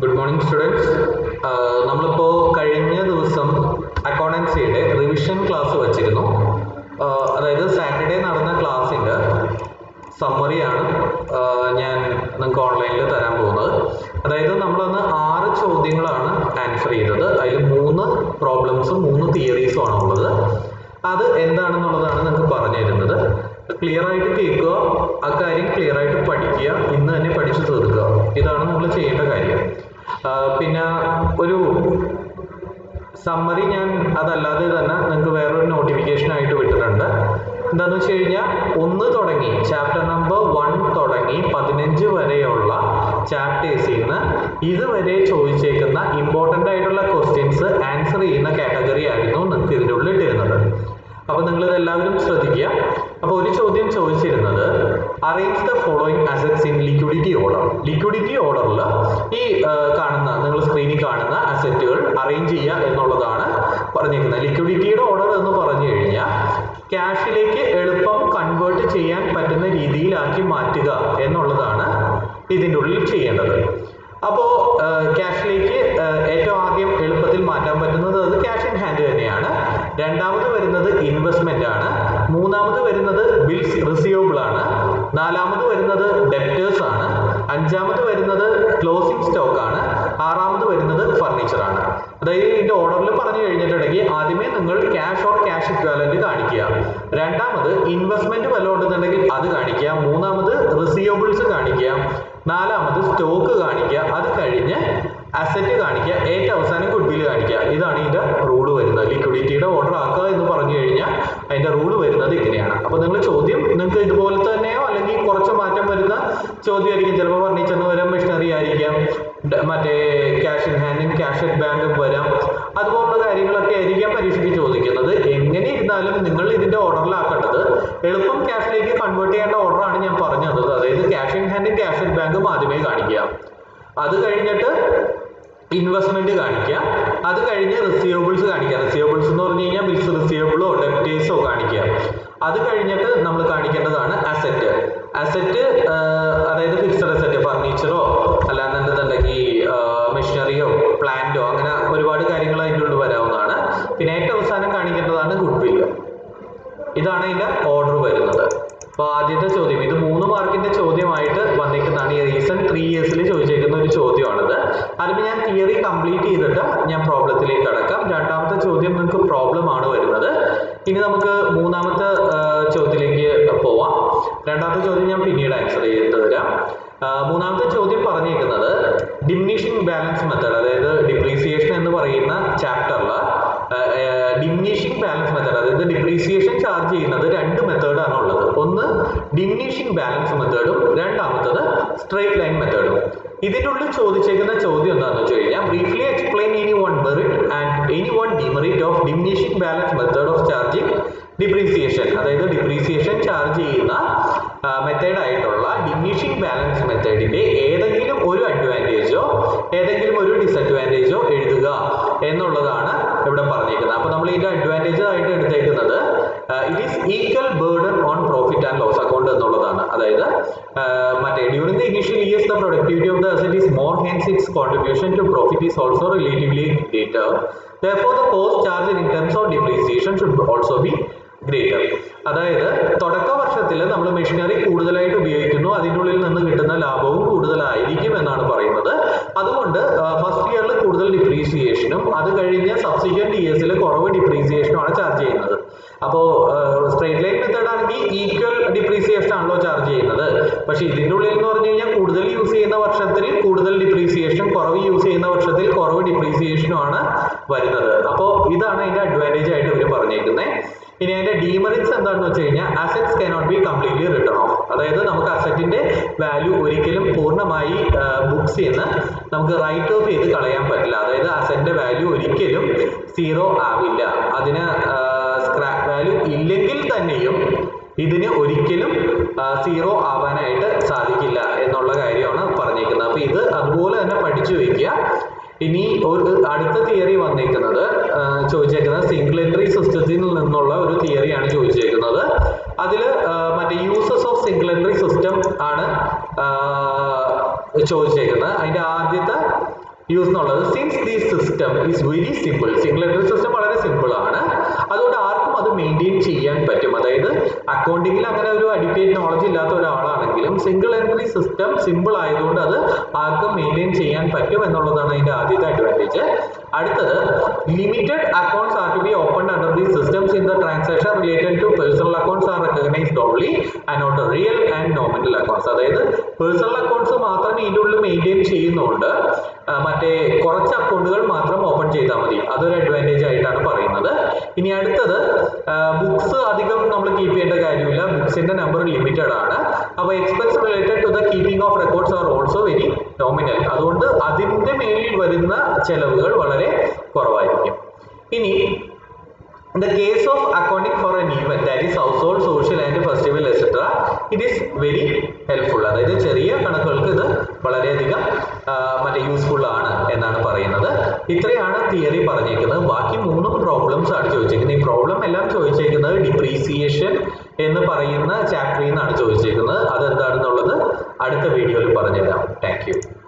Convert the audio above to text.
Good morning students നമ്മളിപ്പോൾ കഴിഞ്ഞ ദിവസം അക്കൗണ്ടൻസിയുടെ റിവിഷൻ ക്ലാസ് വച്ചിരുന്നു ആഹ് അതായത് സാറ്റർഡേ നടന്ന ക്ലാസ്സിൻ്റെ സമ്മറിയാണ് ഞാൻ നിങ്ങൾക്ക് ഓൺലൈനിൽ തരാൻ പോകുന്നത് അതായത് നമ്മളന്ന് ആറ് ചോദ്യങ്ങളാണ് ആൻസർ ചെയ്തത് അതിൽ മൂന്ന് പ്രോബ്ലംസും മൂന്ന് തിയറീസും ആണ് ഉള്ളത് അത് എന്താണെന്നുള്ളതാണ് നിങ്ങൾക്ക് പറഞ്ഞു തരുന്നത് ക്ലിയർ ആയിട്ട് കേൾക്കുക ആ കാര്യം ക്ലിയർ ആയിട്ട് പഠിക്കുക ഇന്ന് തന്നെ പഠിച്ചു തീർക്കുക ഇതാണ് നമ്മൾ ചെയ്യേണ്ട കാര്യം ആ, പിന്നെ ഒരു സമ്മറി ഞാൻ അതല്ലാതെ തന്നെ നിങ്ങൾക്ക് വേറൊരു നോട്ടിഫിക്കേഷൻ ആയിട്ട് വിട്ടിട്ടുണ്ട് എന്താണെന്ന് വെച്ച് കഴിഞ്ഞാൽ ഒന്ന് തുടങ്ങി ചാപ്റ്റർ നമ്പർ വൺ തുടങ്ങി പതിനഞ്ച് വരെയുള്ള ചാപ്റ്റേഴ്സിൽ നിന്ന് ഇതുവരെ ചോദിച്ചേക്കുന്ന ഇമ്പോർട്ടൻ്റ് ആയിട്ടുള്ള ക്വസ്റ്റ്യൻസ് ആൻസർ ചെയ്യുന്ന കാറ്റഗറി ആയിരുന്നു നിങ്ങൾക്ക് ഇതിൻ്റെ ഉള്ളിൽ ഇട്ടിരുന്നത് അപ്പോൾ നിങ്ങൾ ഇതെല്ലാവരും ശ്രദ്ധിക്കുക അപ്പോൾ ഒരു ചോദ്യം ചോദിച്ചിരുന്നത് arrange the following assets in liquidity order liquidity ഓർഡറിൽ ഈ ആ, കാണുന്ന നിങ്ങൾ സ്ക്രീനിൽ കാണുന്ന അസറ്റുകൾ അറേഞ്ച് ചെയ്യുക എന്നുള്ളതാണ് പറഞ്ഞിരിക്കുന്നത് ലിക്വിഡിറ്റിയുടെ ഓർഡർ എന്ന് പറഞ്ഞു കഴിഞ്ഞാൽ ക്യാഷിലേക്ക് എളുപ്പം കൺവേർട്ട് ചെയ്യാൻ പറ്റുന്ന രീതിയിലാക്കി മാറ്റുക എന്നുള്ളതാണ് ഇതിൻ്റെ ഉള്ളിൽ ചെയ്യേണ്ടത് അപ്പോൾ ക്യാഷിലേക്ക് ഏറ്റവും ആദ്യം എളുപ്പത്തിൽ മാറ്റാൻ പറ്റുന്നത് അത് ക്യാഷ് ഇൻ ഹാൻഡ് തന്നെയാണ് രണ്ടാമത് വരുന്നത് ഇൻവെസ്റ്റ്മെന്റ് ആണ് മൂന്നാമത് വരുന്നത് ബിൽസ് റിസീവബിൾ ആണ് നാലാമത് വരുന്നത് ഡെപ്റ്റേഴ്സ് ആണ് അഞ്ചാമത് വരുന്നത് ക്ലോസിംഗ് സ്റ്റോക്ക് ആണ് ആറാമത് വരുന്നത് ഫർണിച്ചർ ആണ് അതായത് ഇതിന്റെ ഓർഡറിൽ പറഞ്ഞു കഴിഞ്ഞിട്ടുണ്ടെങ്കിൽ ആദ്യമേ നിങ്ങൾ ക്യാഷ് ഓർ ക്യാഷ് ഇക്വാലന്റ് കാണിക്കുക രണ്ടാമത് ഇൻവെസ്റ്റ്മെന്റ് വല്ലതും ഉണ്ടെന്നുണ്ടെങ്കിൽ അത് കാണിക്കുക മൂന്നാമത് റിസീവബിൾസ് കാണിക്കുക നാലാമത് സ്റ്റോക്ക് കാണിക്കുക അത് കഴിഞ്ഞ് അസറ്റ് കാണിക്കുക ഏറ്റവും അവസാനം ഗുഡ്വിൽ കാണിക്കുക ഇതാണ് ഇതിന്റെ റൂള് വരുന്നത് ലിക്വിഡിറ്റിയുടെ ഓർഡർ ആക്കുക എന്ന് പറഞ്ഞു കഴിഞ്ഞാൽ അതിന്റെ റൂള് വരുന്നത് ഇങ്ങനെയാണ് അപ്പൊ നിങ്ങൾ ചോദ്യം നിങ്ങൾക്ക് ഇതുപോലെ തന്നെയോ അല്ലെങ്കിൽ കുറച്ച് മാറ്റം വരുന്ന ചോദ്യമായിരിക്കും ചിലപ്പോൾ ഫർണിച്ചറിന് വരാം മെഷീനറി ആയിരിക്കാം ഡ- മറ്റേ ക്യാഷ് ഇൻ ഹാൻഡും ക്യാഷ് അറ്റ് ബാങ്കും വരാം അതുപോലുള്ള കാര്യങ്ങളൊക്കെ ആയിരിക്കാം പരീക്ഷയ്ക്ക് ചോദിക്കുന്നത് എങ്ങനെ ഇരുന്നാലും നിങ്ങൾ ഇതിന്റെ ഓർഡറിലാക്കേണ്ടത് എളുപ്പം ക്യാഷിലേക്ക് കൺവേർട്ട് ചെയ്യേണ്ട ഓർഡറാണ് ഞാൻ പറഞ്ഞത് അതായത് ക്യാഷ് ഇൻ ഹാൻഡും ക്യാഷ് അറ്റ് ബാങ്കും ആദ്യമേ കാണിക്കുക അത് കഴിഞ്ഞിട്ട് ഇൻവെസ്റ്റ്മെന്റ് കാണിക്കുക അത് കഴിഞ്ഞ് റിസീവബിൾസ് കാണിക്കുക റിസീവബിൾസ് എന്ന് പറഞ്ഞു കഴിഞ്ഞാൽ ബിൽസ് റിസീവബിളോ ഡെപ്റ്റേഴ്സോ കാണിക്കുക അത് കഴിഞ്ഞിട്ട് നമ്മൾ കാണിക്കേണ്ടതാണ് അസറ്റ് അസറ്റ് അതായത് ഫിക്സഡ് അസറ്റ് ഫർണിച്ചറോ അല്ലാന്നുണ്ടെന്നുണ്ടെങ്കിൽ മെഷീനറിയോ പ്ലാന്റോ അങ്ങനെ ഒരുപാട് കാര്യങ്ങൾ അതിൻ്റെ ഉള്ളിൽ വരാവുന്നതാണ് പിന്നെ ഏറ്റവും അവസാനം കാണിക്കേണ്ടതാണ് ഗുഡ് വില്ല് ഇതാണ് ഇതിന്റെ ഓർഡർ വരുന്നത് അപ്പോൾ ആദ്യത്തെ ചോദ്യം ഇത് മൂന്ന് മാർക്കിന്റെ ചോദ്യമായിട്ട് വന്നിരിക്കുന്നതാണ് ഈ റീസെന്റ് ത്രീ ഇയേഴ്സിൽ ചോദിച്ചേക്കുന്ന ഒരു ചോദ്യമാണിത് അതിന് ഞാൻ തിയറി കംപ്ലീറ്റ് ചെയ്തിട്ട് ഞാൻ പ്രോബ്ലത്തിലേക്ക് കടക്കാം രണ്ടാമത്തെ ചോദ്യം നിങ്ങൾക്ക് പ്രോബ്ലം ആണ് വരുന്നത് ഇനി നമുക്ക് മൂന്നാമത്തെ ആ, ചോദ്യത്തിലേക്ക് പോവാം രണ്ടാമത്തെ ചോദ്യം ഞാൻ പിന്നീട് ആൻസർ ചെയ്ത് തരാം ആ, മൂന്നാമത്തെ ചോദ്യം പറഞ്ഞേക്കുന്നത് ഡിമിനിഷിംഗ് ബാലൻസ് മെത്തേഡ് അതായത് ഡിപ്രീസിയേഷൻ എന്ന് പറയുന്ന ചാപ്റ്ററിൽ ഡിമിനിഷിംഗ് ബാലൻസ് മെത്തേഡ് അതായത് ഡിപ്രീസിയേഷൻ ചാർജ് ചെയ്യുന്നത് രണ്ട് മെത്തേഡാണ് ഉള്ളത് ഒന്ന് ഡിമിനിഷിംഗ് ബാലൻസ് മെത്തേഡും രണ്ടാമത്തത് സ്ട്രൈറ്റ് ലൈൻ മെത്തേഡും ഇതിൻ്റെ ഉള്ളിൽ ചോദിച്ചേക്കുന്ന ചോദ്യം എന്താണെന്ന് വെച്ച് കഴിഞ്ഞാൽ briefly explain any one merit and any one demerit of diminishing balance method of charging depreciation അതായത് ഡിപ്രീസിയേഷൻ ചാർജ് ചെയ്യുന്ന മെത്തേഡ് ആയിട്ടുള്ള ഡിമിനിഷിംഗ് ബാലൻസ് മെത്തേഡിന്റെ ഏതെങ്കിലും ഒരു അഡ്വാൻറ്റേജോ ഏതെങ്കിലും ഒരു ഡിസഡ്വാൻറ്റേജോ എഴുതുക എന്നുള്ളതാണ് ഇവിടെ പറഞ്ഞിരിക്കുന്നത് അപ്പോൾ നമ്മൾ ഇതിന്റെ അഡ്വാൻറ്റേജ് ആയിട്ട് എടുത്തേക്കുന്നത് it is equal burden on profit and loss account എന്നുള്ളതാണ് അതായത് ആ, മറ്റേ during the initial years the productivity of the asset is more hence its contribution to profit is also relatively greater therefore the cost charged in terms of depreciation should also be greater അതായത് തുടക്ക വർഷത്തിൽ നമ്മൾ machinery കൂടുതലായിട്ട് ഉപയോഗിക്കുന്നു അതിൻ്റെ ഉള്ളിൽ നിന്ന് കിട്ടുന്ന ലാഭവും കൂടുതലായിരിക്കും എന്നാണ് പറയുന്നത് അതുകൊണ്ട് ഫസ്റ്റ് ഇയറിൽ കൂടുതൽ ഡിപ്രീസിയേഷനും അത് കഴിഞ്ഞ് സബ്സിക്വന്റ് ഇയേഴ്സിൽ കുറവ് ഡിപ്രീസിയേഷനും ആണ് ചാർജ് ചെയ്യുന്നത് അപ്പോൾ സ്ട്രേറ്റ് ലൈൻ മെത്തേഡ് ആണെങ്കിൽ ഈക്വൽ ഡിപ്രീസിയേഷൻ ആണല്ലോ ചാർജ് ചെയ്യുന്നത് പക്ഷേ ഇതിൻ്റെ ഉള്ളിൽ എന്ന് പറഞ്ഞു കഴിഞ്ഞാൽ കൂടുതൽ യൂസ് ചെയ്യുന്ന വർഷത്തിൽ കൂടുതൽ ഡിപ്രീസിയേഷൻ കുറവ് യൂസ് ചെയ്യുന്ന വർഷത്തിൽ കുറവ് ഡിപ്രീസിയേഷനും ആണ് വരുന്നത് അപ്പോൾ ഇതാണ് അതിന്റെ അഡ്വാൻറ്റേജ് ആയിട്ട് ഇവർ പറഞ്ഞേക്കുന്നത് ഇനി അതിന്റെ ഡീമറിറ്റ്സ് എന്താണെന്ന് വെച്ച് കഴിഞ്ഞാൽ assets cannot be completely written off അതായത് നമുക്ക് അസറ്റിന്റെ വാല്യൂ ഒരിക്കലും പൂർണ്ണമായി ബുക്സ് ചെയ്യുന്ന നമുക്ക് റൈറ്റ് ഓഫ് ചെയ്ത് കളയാൻ പറ്റില്ല അതായത് അസറ്റിന്റെ വാല്യൂ ഒരിക്കലും സീറോ ആവില്ല അതിന് സ്ക്രാപ്പ് വാല്യൂ ഇല്ലെങ്കിൽ തന്നെയും ഇതിന് ഒരിക്കലും സീറോ ആവാനായിട്ട് സാധിക്കില്ല എന്നുള്ള കാര്യമാണ് പറഞ്ഞേക്കുന്നത് അപ്പൊ ഇത് അതുപോലെ തന്നെ പഠിച്ചു വയ്ക്കുക ഇനി ഒരു അടുത്ത തിയറി വന്നേക്കുന്നത് ആ, ചോദിച്ചേക്കുന്നത് സിംഗിൾ എൻട്രി സിസ്റ്റത്തിൽ നിന്നുള്ള ഒരു തിയറിയാണ് ചോദിച്ചേക്കുന്നത് അതിൽ മറ്റേ uses of single entry system ആണ് ആ, ചോദിച്ചേക്കുന്നത് അതിന്റെ ആദ്യത്തെ യൂസ് എന്നുള്ളത് since the system is very simple single entry system വളരെ സിമ്പിൾ ആണ് അതുകൊണ്ട് ആർക്കും അത് മെയിൻറ്റെയിൻ ചെയ്യാൻ പറ്റും അതായത് അക്കൗണ്ടിങ്ങിൽ അങ്ങനെ ഒരു അഡിക്വേറ്റ് നോളജ് ഇല്ലാത്ത ഒരാളാണെങ്കിലും സിംഗിൾ എൻട്രി സിസ്റ്റം സിമ്പിൾ ആയതുകൊണ്ട് അത് ആർക്കും മെയിൻറ്റെയിൻ ചെയ്യാൻ പറ്റും എന്നുള്ളതാണ് അതിന്റെ ആദ്യത്തെ അഡ്വാൻറ്റേജ് അടുത്തത് limited accounts are to be open under the systems in the transaction related to personal accounts are recognized only and not real and nominal accounts അതായത് പേഴ്സണൽ അക്കൗണ്ട്സ് മാത്രമേ ഇതിൻ്റെ ഉള്ളിൽ മെയിൻറ്റെയിൻ ചെയ്യുന്നുണ്ട് ആ, മറ്റേ കുറച്ച് അക്കൗണ്ടുകൾ മാത്രം ഓപ്പൺ ചെയ്താൽ മതി അതൊരു അഡ്വാൻറ്റേജ് ആയിട്ടാണ് പറയുന്നത് ഇനി അടുത്തത് ബുക്സ് അധികം നമ്മൾ കീപ്പ് ചെയ്യേണ്ട കാര്യമില്ല ബുക്സിന്റെ നമ്പർ ലിമിറ്റഡ് ആണ് അപ്പോൾ expense related to the keeping of records are also very nominal അതുകൊണ്ട് അതിന്റെ മേലിൽ വരുന്ന ചെലവുകൾ വളരെ കുറവായിരിക്കും ഇനി In the case of accounting for an event that is household, social and festival etc. it is very helpful അതായത് ചെറിയ കണക്കുകൾക്ക് ഇത് വളരെയധികം ആ, മറ്റേ യൂസ്ഫുൾ ആണ് എന്നാണ് പറയുന്നത് ഇത്രയാണ് തിയറി പറഞ്ഞേക്കുന്നത് ബാക്കി മൂന്നും പ്രോബ്ലംസ് ആണ് ചോദിച്ചേക്കുന്നത് ഈ പ്രോബ്ലം എല്ലാം ചോദിച്ചേക്കുന്നത് ഡിപ്രീസിയേഷൻ എന്ന് പറയുന്ന ചാപ്റ്ററിൽ നിന്നാണ് ചോദിച്ചേക്കുന്നത് അതെന്താണെന്നുള്ളത് അടുത്ത വീഡിയോയിൽ പറഞ്ഞുതരാം താങ്ക് യു